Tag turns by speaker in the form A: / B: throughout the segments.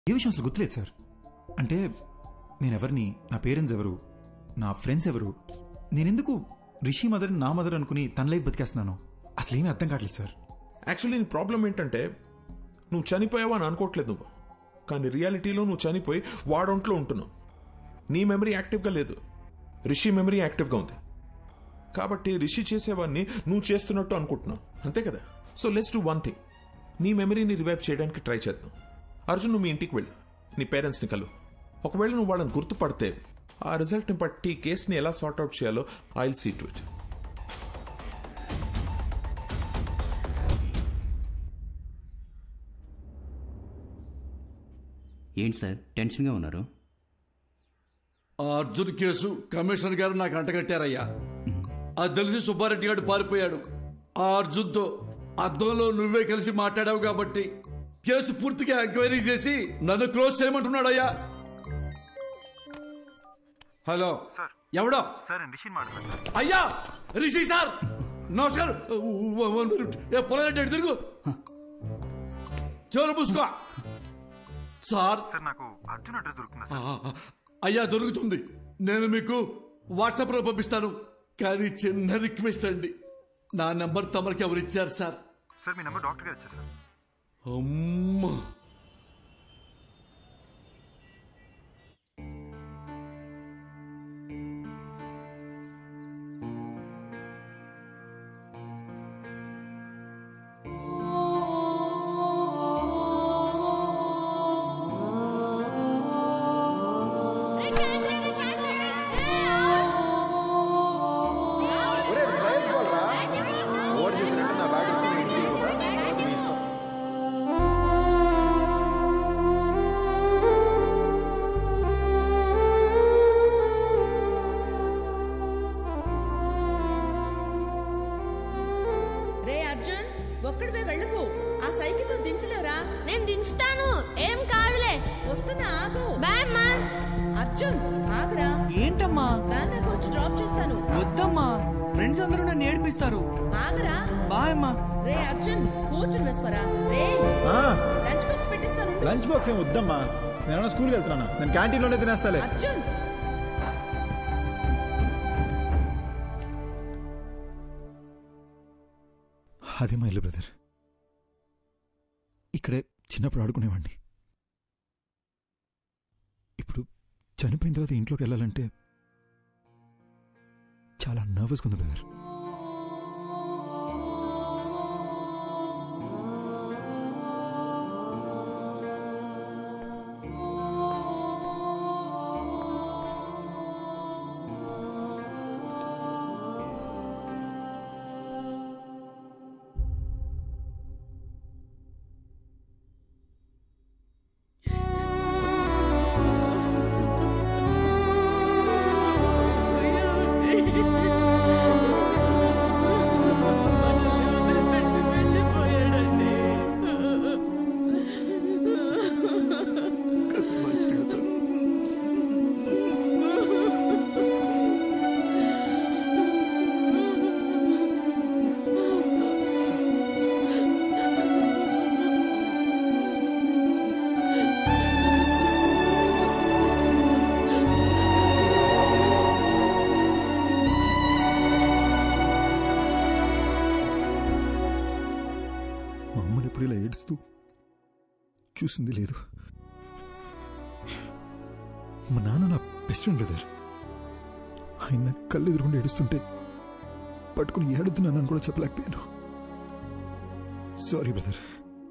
A: ఏ విషయం అసలు గుర్తులేదు సార్ అంటే నేనెవరిని నా పేరెంట్స్ ఎవరు నా ఫ్రెండ్స్ ఎవరు నేనెందుకు రిషి మదర్ నా మదర్ అనుకుని తన లైఫ్ బతికేస్తున్నాను అసలు ఏమీ అర్థం కావట్లేదు సార్
B: యాక్చువల్లీ నీ ప్రాబ్లం ఏంటంటే నువ్వు చనిపోయావా అని అనుకోవట్లేదు నువ్వు కానీ రియాలిటీలో నువ్వు చనిపోయి వాడొంట్లో ఉంటున్నావు నీ మెమరీ యాక్టివ్గా లేదు రిషి మెమరీ యాక్టివ్గా ఉంది కాబట్టి రిషి చేసేవాడిని నువ్వు చేస్తున్నట్టు అనుకుంటున్నావు అంతే కదా so let's do one thing నీ మెమరీని రివైవ్ చేయడానికి ట్రై చేద్దాం అర్జున్ నువ్వు మీ ఇంటికి వెళ్ళు నీ పేరెంట్స్ని కలు ఒకవేళ నువ్వు వాళ్ళని గుర్తుపడితే ఆ రిజల్ట్ని బట్టి కేసుని ఎలా సార్ట్అవుట్ చేయాలో ఐల్ సీ టు ఇట్
C: ఏంటి సార్ టెన్షన్గా ఉన్నారు
D: ఆ అర్జున్ కేసు కమిషనర్ గారు నాకు అంటగట్టారయ్యా అది తెలిసి సుబ్బారెడ్డి గారు పారిపోయాడు ఆ అర్జున్తో అద్దంలో నువ్వే కలిసి మాట్లాడావు కాబట్టి కేసు పూర్తిగా ఎంక్వైరీ చేసి నన్ను క్లోజ్ చేయమంటున్నాడయ్యా హలో ఎవడో
A: సార్ రిషి మాట్లాడుతున్నారు
D: అయ్యా రిషి సార్ నమస్కారం వన్ మినిట్ ఏ పొలం తిరుగు చెవులు పూసుకో సార్
A: సార్ నాకు అర్జున్ అడ్రస్ దొరుకుతుందా
D: ఆ, అయ్యా దొరుకుతుంది నేను మీకు వాట్సాప్ లో పంపిస్తాను కానీ చిన్న రిక్వెస్ట్ అండి నా నంబర్ తమరికి ఎవరు ఇచ్చారు సార్
A: సార్ మీ నెంబర్ డాక్టర్ గారు ఇచ్చారు సార్
D: అమ్మా
E: ఒరే ట్రయల్స్ బాల్ రా ఓవర్ చేసినట్టు నా బ్యాట్ తీసుకుని ఇంటికి పోతా తర్వాత మీ ఇష్టం
F: రే అర్జున్ ఒక్కడివే వెళ్ళకు ఆ సైకిల్ నువ్వు దించలేవురా
G: నేను దించుతాను ఏం కాదులే
F: వస్తున్నా ఆగు
G: బాయ్ అమ్మా
F: అర్జున్ ఆగురా
H: ఏంటమ్మా
F: వ్యాన్ దాకా వచ్చి డ్రాప్ చేస్తాను
H: వద్దమ్మా ఫ్రెండ్స్ అందరూ నన్ను ఏడిపిస్తారు
F: ఆగురా
H: బాయ్ అమ్మా
F: రే అర్జున్ కూర్చుని వేసుకోరా రే లంచ్ బాక్స్ పెట్టిస్తాను
A: లంచ్ బాక్స్ ఏం వద్దమ్మా నేను స్కూల్కి వెళ్తున్నాను నేను క్యాంటీన్లోనే తినేస్తాలే
F: అర్జున్
A: అదే మా ఇల్లు బ్రదర్ ఇక్కడే చిన్నప్పుడు ఆడుకునేవాడిని ఇప్పుడు చనిపోయిన తర్వాత ఇంట్లోకి వెళ్ళాలంటే చాలా నర్వస్గా ఉంది బ్రదర్ మా అమ్మని ఎప్పుడు ఇలా ఏడుస్తూ చూసింది లేదు మా నాన్న నా బెస్ట్ ఫ్రెండ్ బ్రదర్ ఆయన నా కళ్ళు ఎదురుకుండా ఏడుస్తుంటే పట్టుకుని ఏడుతున్నానని కూడా చెప్పలేకపోయాను సారీ బ్రదర్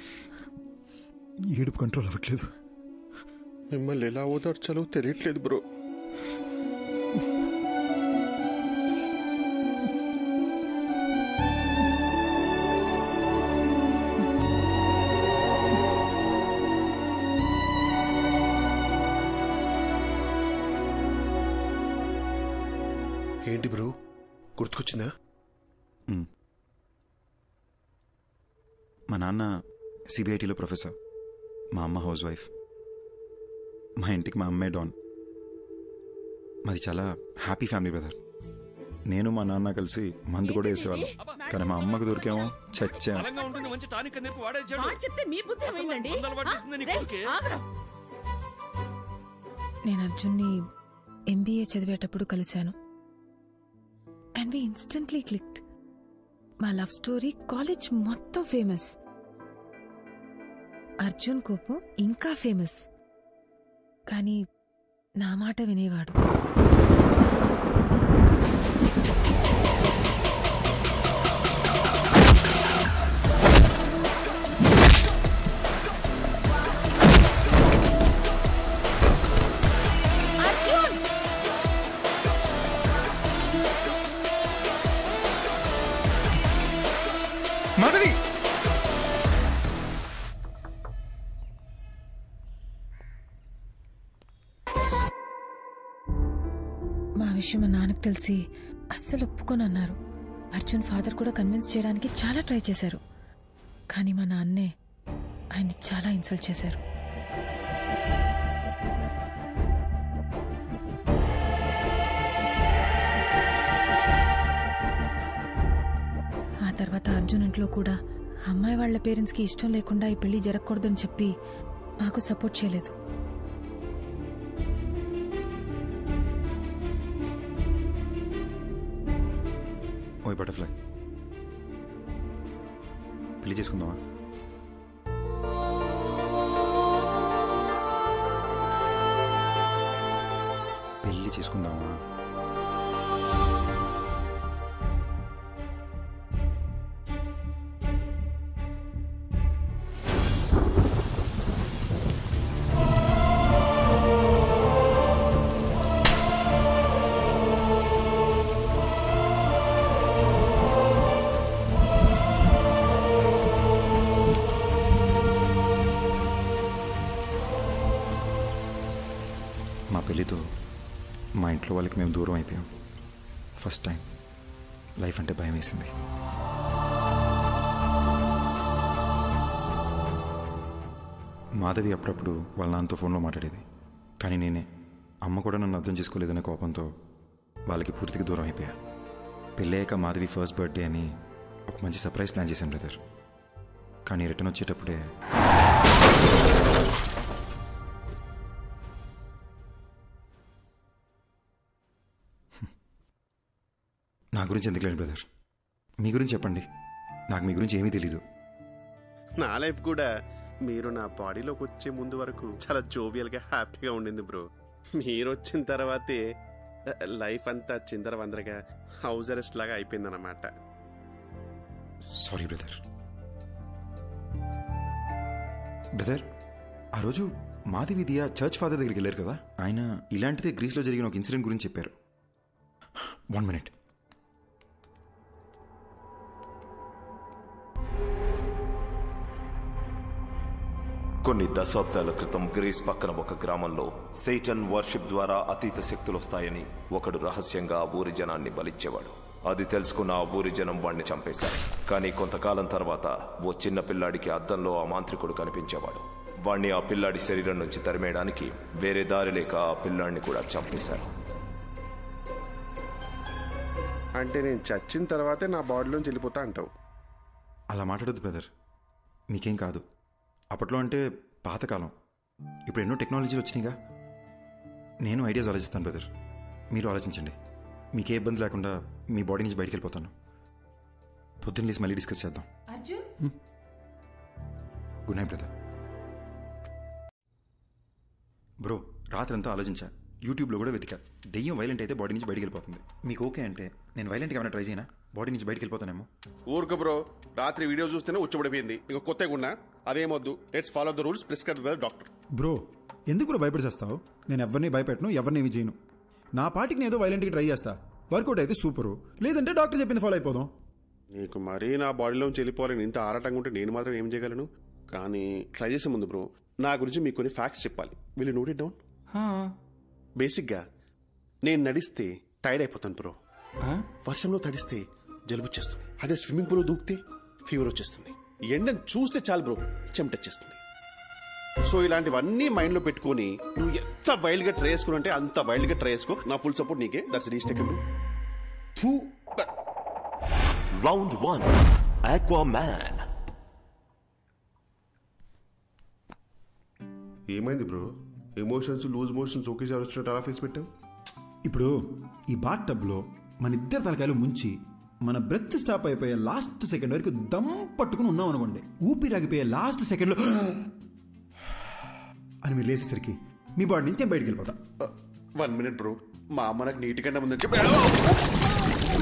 A: ఏడుపు కంట్రోల్ అవ్వట్లేదు
E: మిమ్మల్ని ఎలా ఓదార్చాలో తెలియట్లేదు బ్రో ఏంటి బ్రో గుర్తుకొచ్చిందా
A: మా నాన్న సిబిఐటిలో ప్రొఫెసర్ మా అమ్మ హౌస్ వైఫ్ మా ఇంటికి మా అమ్మే డాన్ మాది చాలా హ్యాపీ ఫ్యామిలీ బ్రదర్ నేను మా నాన్న కలిసి మందు కూడా వేసేవాళ్ళం కానీ మా అమ్మకు దొరికేమో చచ్చాం
F: మాట చెప్తే మీ బుద్ధి ఏమైందండి
C: మందు అలవాటు చేసింది నీ
F: రే,
C: కొడుకే.
F: ఆగురా.
I: నేను అర్జున్ని ఎంబీఏ చదివేటప్పుడు కలిశాను అండ్ వి ఇన్స్టెంట్లీ క్లిక్డ్ మా లవ్ స్టోరీ కాలేజ్ మొత్తం ఫేమస్ అర్జున్ కోపం ఇంకా ఫేమస్ కానీ నా మాట వినేవాడు
A: మాధవి
I: మా విషయం మా నాన్నకు తెలిసి అస్సలు ఒప్పుకొని అన్నారు అర్జున్ ఫాదర్ కూడా కన్విన్స్ చేయడానికి చాలా ట్రై చేశారు కానీ మా నాన్నే ఆయన్ని చాలా ఇన్సల్ట్ చేశారు ఆ తర్వాత అర్జున్ ఇంట్లో కూడా అమ్మాయి వాళ్ళ పేరెంట్స్కి ఇష్టం లేకుండా ఈ పెళ్లి జరగకూడదని చెప్పి మాకు సపోర్ట్ చేయలేదు
A: ఓయ్ బటర్ఫ్లై పెళ్లి చేసుకుందామా పెళ్లి చేసుకుందామా మా పెళ్ళితో మా ఇంట్లో వాళ్ళకి మేము దూరం అయిపోయాం ఫస్ట్ టైం లైఫ్ అంటే భయం వేసింది మాధవి అప్పుడప్పుడు వాళ్ళ నాన్నతో ఫోన్లో మాట్లాడేది కానీ నేనే అమ్మ కూడా నన్ను అర్థం చేసుకోలేదనే కోపంతో వాళ్ళకి పూర్తిగా దూరం అయిపోయా పెళ్ళయ్యాక మాధవి ఫస్ట్ బర్త్డే అని ఒక మంచి సర్ప్రైజ్ ప్లాన్ చేశాను బ్రదర్ కానీ రిటర్న్ వచ్చేటప్పుడే నా గురించి ఎందుకు లేదు బ్రదర్ మీ గురించి చెప్పండి నాకు మీ గురించి ఏమీ తెలీదు
J: నా లైఫ్ కూడా మీరు నా బాడీలోకి వచ్చే ముందు వరకు చాలా జోవియల్గా హ్యాపీగా ఉండింది బ్రో మీరు వచ్చిన తర్వాతే లైఫ్ అంతా చిందర వందరగా హౌస్ అరెస్ట్ లాగా అయిపోయిందన్నమాట
A: సారీ బ్రదర్ బ్రదర్ ఆ రోజు మాధవి దియా చర్చ్ ఫాదర్ దగ్గరికి వెళ్ళారు కదా ఆయన ఇలాంటిదే గ్రీస్లో జరిగిన ఒక ఇన్సిడెంట్ గురించి చెప్పారు వన్ మినిట్
K: కొన్ని దశాబ్దాల క్రితం గ్రీస్ పక్కన ఒక గ్రామంలో సైటన్ వర్షిప్ ద్వారా అతీత శక్తులు వస్తాయని ఒకడు రహస్యంగా ఆ ఊరి జనాన్ని బలిచ్చేవాడు అది తెలుసుకున్న ఆ ఊరి జనం వాణ్ణి చంపేశారు కానీ కొంతకాలం తర్వాత ఓ చిన్న పిల్లాడికి అద్దంలో ఆ మాంత్రికుడు కనిపించేవాడు వాణ్ణి ఆ పిల్లాడి శరీరం నుంచి తరిమేయడానికి వేరే దారి లేక ఆ పిల్లాడిని కూడా చంపేశారు
J: అంటే నేను చచ్చిన తర్వాతే నా బాడీలోంచి వెళ్ళిపోతా అంటావు
A: అలా మాట్లాడద్దు బ్రదర్ మీకేం కాదు అప్పట్లో అంటే పాతకాలం ఇప్పుడు ఎన్నో టెక్నాలజీలు వచ్చినాయిగా నేను ఐడియాస్ ఆలోచిస్తాను బ్రదర్ మీరు ఆలోచించండి మీకే ఇబ్బంది లేకుండా మీ బాడీ నుంచి బయటికి వెళ్ళిపోతాను పొద్దున్న లేసి మళ్ళీ డిస్కస్ చేద్దాం
I: Arjun
A: good night brother bro రాత్రంతా ఆలోచించా యూట్యూబ్లో కూడా వెతికా దెయ్యం వైలెంట్ అయితే బాడీ నుంచి బయటికి వెళ్ళిపోతుంది మీకు ఓకే అంటే నేను వైలెంట్గా ఏమైనా ట్రై చేయనా బాడీ నుంచి బయటికి వెళ్ళిపోతానేమో
J: ఊరుకు బ్రో రాత్రి వీడియో చూస్తేనే ఉచ్చబడిపోయింది ఇక కొత్తగా ఉన్నా అదేమొద్దు let's follow the rules prescribe by doctor
L: bro ఎందుకు బ్రో భయపడిసేస్తావు నేను ఎవరిని భయపెట్టను ఎవరిని ఏమి చేయను నా పాటికి నేను ఏదో వైలెంట్కి ట్రై చేస్తా వర్కౌట్ అయితే సూపరు లేదంటే డాక్టర్ చెప్పింది ఫాలో అయిపోదాం
J: నీకు మరీ నా బాడీలోంచి వెళ్ళిపోవాలని ఇంత ఆరాటంగా ఉంటే నేను మాత్రం ఏం చేయగలను కానీ ట్రై చేసే ముందు బ్రో నా గురించి మీకు కొన్ని ఫ్యాక్ట్స్ చెప్పాలి వీళ్ళు నోట్ ఇట్ డౌన్ బేసిక్గా నేను నడిస్తే టైర్డ్ అయిపోతాను బ్రో వర్షంలో తడిస్తే జలుబు వచ్చేస్తుంది అదే స్విమ్మింగ్ పూల్ దూకితే ఫీవర్ వచ్చేస్తుంది ఎండను చూస్తే చాలు బ్రో చెమటొచ్చేస్తుంది సో ఇలాంటివన్నీ మైండ్ లో పెట్టుకొని నువ్వు ఎంత వైల్డ్ గా ట్రై చేసుకుని అంటే అంత వైల్డ్ గా ట్రై చేసుకో నా ఫుల్ సపోర్ట్ నీకే that's reach tech
K: round one Aquaman
J: ఏమైంది బ్రో ఎమోషన్స్ లూజ్ మోషన్స్ ఒకేసారి వచ్చినట్టు అలా ఫేస్ పెట్టావు
L: ఇప్పుడు ఈ బాత్ టబ్లో మన ఇద్దరు తలకాయలు ముంచి మన బ్రెత్ స్టాప్ అయిపోయే లాస్ట్ సెకండ్ వరకు దమ్ పట్టుకుని ఉన్నాం అనుకోండి ఊపిరాగిపోయే లాస్ట్ సెకండ్లో అని మీరు లేచేసరికి మీ బాడీ నుంచి నేను బయటికి వెళ్ళిపోతా
J: వన్ మినిట్ బ్రో మా అమ్మ నాకు నీటి కంటే ముందని చెప్పి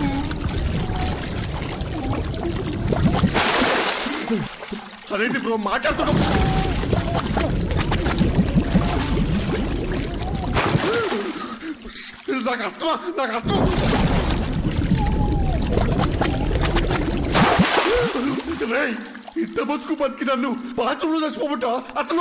J: అదేంటి బ్రో మాట్లాడుతున్నాం నాకు అస్తమా నాకు అస్తమా రేయ్, ఇంత బతుకు బతికి నన్ను బాత్రూంలో చచ్చిపోబట్టా అసలు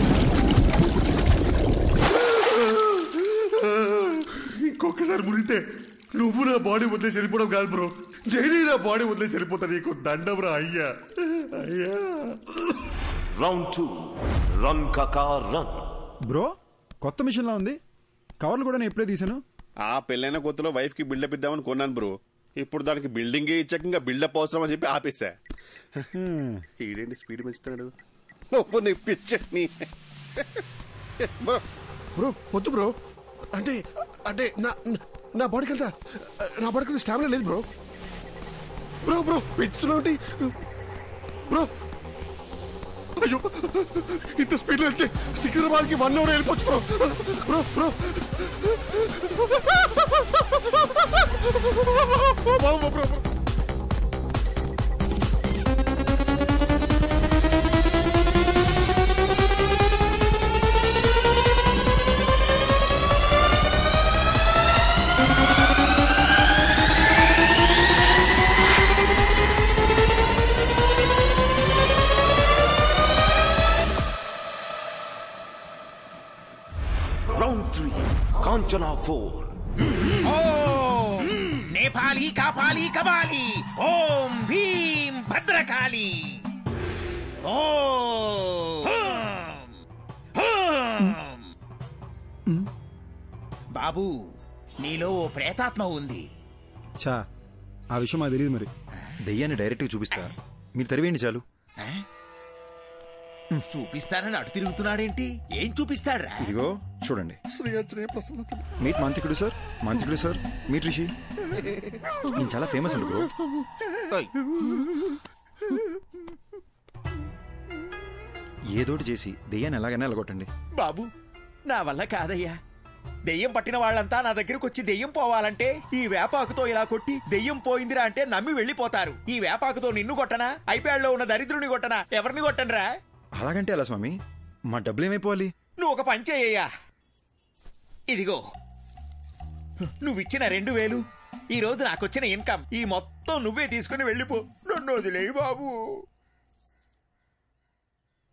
J: ఇంకొకసారి మునిగితే నువ్వు నా బాడీ వదిలేసి వెళ్ళిపోవడం కాదు బ్రో నేనే నా బాడీ వదిలేసి వెళ్ళిపోతా నీకు దండం రా అయ్యా అయ్యా
K: రౌండ్ టూ రన్ కకా రన్
L: బ్రో కొత్త మిషన్లా ఉంది కవర్లు కూడా నేను ఎప్పుడే తీసాను
J: ఆ పెళ్ళైన కొత్తలో వైఫ్ కి బిల్డప్ ఇద్దామని కొన్నాను బ్రో ఇప్పుడు దానికి బిల్డింగ్ ఇచ్చాక ఇంకా బిల్డప్ అవసరం అని చెప్పి ఆపేసా ఈడేంటి స్పీడ్ పెంచుతున్నాడు నువ్వు నీ పిచ్చని బ్రో బ్రో వద్దు బ్రో అంటే అంటే నా నా బాడీకి అంతా నా బాడీకి అంత స్టామినా లేదు బ్రో బ్రో బ్రో పెంచుతున్నావు బ్రో అయ్యో ఇంత స్పీడ్ లో వెళ్తే సికింద్రాబాద్ కి వన్ అవర్ వెళ్ళిపోవచ్చు bro bro bro bro bro
K: round three Kanchana four
M: ఓం నేపాలి కాపాలి కబాలి ఓం భీం భద్రకాళి ఓం హోం. బాబు నీలో ఓ ప్రేతాత్మ ఉంది
L: చా ఆ విషయం మాకు తెలియదు మరి
A: దెయ్యాన్ని డైరెక్ట్గా చూపిస్తా మీరు తరివేయండి చాలు
M: చూపిస్తానని అటు తిరుగుతున్నాడేంటి ఏం చూపిస్తాడ్రా
A: ఇదిగో చూడండి
J: శ్రీయాత్రే ప్రసన్నత
A: మీట్ మాంత్రికుడు సార్ మాంత్రికుడు సార్ మీట్ రిషి ఈయన చాలా ఫేమస్ అండి బ్రో ఏదోటి చేసి దెయ్యాన్ని ఎలాగైనా ఎలగొట్టండి
M: బాబు నా వల్ల కాదయ్యా దెయ్యం పట్టిన వాళ్ళంతా నా దగ్గరకు వచ్చి దెయ్యం పోవాలంటే ఈ వేపాకుతో ఇలా కొట్టి దెయ్యం పోయిందిరా అంటే నమ్మి వెళ్ళిపోతారు ఈ వేపాకుతో నిన్ను కొట్టనా ఐప్యాడ్లో ఉన్న దరిద్రుని కొట్టనా ఎవరిని కొట్టనరా
A: అలాగంటే ఎలా స్వామి మా డబ్బులు ఏమైపోవాలి
M: నువ్వు ఒక పని చేయ్యా ఇదిగో నువ్విచ్చిన రెండు వేలు ఈ రోజు నాకొచ్చిన ఇన్కమ్ ఈ మొత్తం నువ్వే తీసుకుని వెళ్ళిపో నన్ను వదిలేయి బాబు